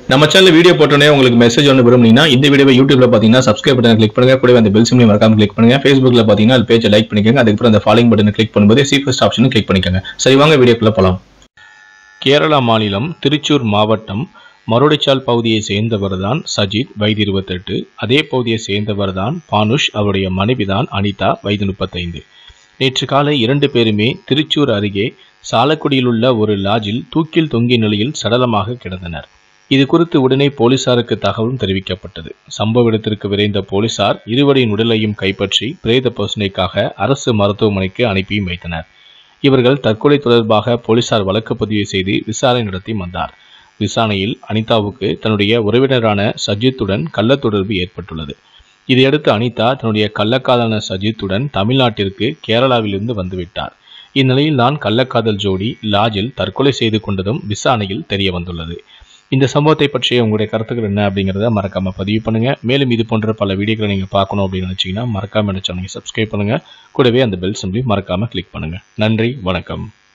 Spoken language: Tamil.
நம்ம சேனல் வீடியோ போட்டோன்னே உங்களுக்கு மெசேஜ் ஒன்று விரும்புனீங்கன்னா இந்த வீடியோவை யூடியூப்ல பார்த்தீங்கன்னா சப்ஸ்கிரைப் பட்டன் கிளிக் பண்ணுங்க கூடவே அந்த பெல் சிம்லையும் மறக்காம கிளிக் பண்ணுங்க ஃபேஸ்புக்ல பார்த்தீங்கன்னா அது பேஜை லைக் பண்ணிக்கோங்க அதுக்கப்புறம் அந்த ஃபாலோயிங் பட்டனை கிளிக் பண்ணும்போது சீஃபஸ்ட் ஆப்ஷனும் கிளிக் பண்ணிக்கோங்க சரி வாங்க வீடியோக்குள்ள போலாம் கேரளா மாநிலம் திருச்சூர் மாவட்டம் மறுடிச்சால் பகுதியை சேர்ந்தவர்தான் சஜித் வயது இருபத்தெட்டு அதே பகுதியை சேர்ந்தவர்தான் பானுஷ் அவருடைய மனைவிதான் அனிதா வயது முப்பத்தைந்து நேற்று காலை இரண்டு பேருமே திருச்சூர் அருகே சாலக்குடியில் உள்ள ஒரு லாட்ஜில் தூக்கில் தொங்கிய நிலையில் சடலமாக கிடந்தனர் இது குறித்து உடனே போலீசாருக்கு தகவலும் தெரிவிக்கப்பட்டது சம்பவ இடத்திற்கு விரைந்த போலீசார் இருவரின் உடலையும் கைப்பற்றி பிரேத பரிசோதனைக்காக அரசு மருத்துவமனைக்கு அனுப்பியும் வைத்தனர் இவர்கள் தற்கொலை தொடர்பாக போலீசார் வழக்கு பதிவு செய்து விசாரணை நடத்தி வந்தார் விசாரணையில் அனிதாவுக்கு தன்னுடைய உறவினரான சஜித்துடன் கள்ள தொடர்பு ஏற்பட்டுள்ளது இதையடுத்து அனிதா தன்னுடைய கள்ளக்காதலான சஜித்துடன் தமிழ்நாட்டிற்கு கேரளாவிலிருந்து வந்துவிட்டார் இந்நிலையில் தான் கள்ளக்காதல் ஜோடி லாஜில் தற்கொலை செய்து கொண்டதும் விசாரணையில் தெரிய வந்துள்ளது இந்த சம்பவத்தை பற்றிய உங்களுடைய கருத்துக்கள் என்ன அப்படிங்கிறத மறக்காம பதிவு பண்ணுங்க மேலும் இது போன்ற பல வீடியோக்களை நீங்க பார்க்கணும் அப்படின்னு நினைச்சீங்கன்னா மறக்காம என்ன சேனலை சப்ஸ்கிரைப் பண்ணுங்க கூடவே அந்த பெல் சிம்லையும் மறக்காம கிளிக் பண்ணுங்க நன்றி வணக்கம்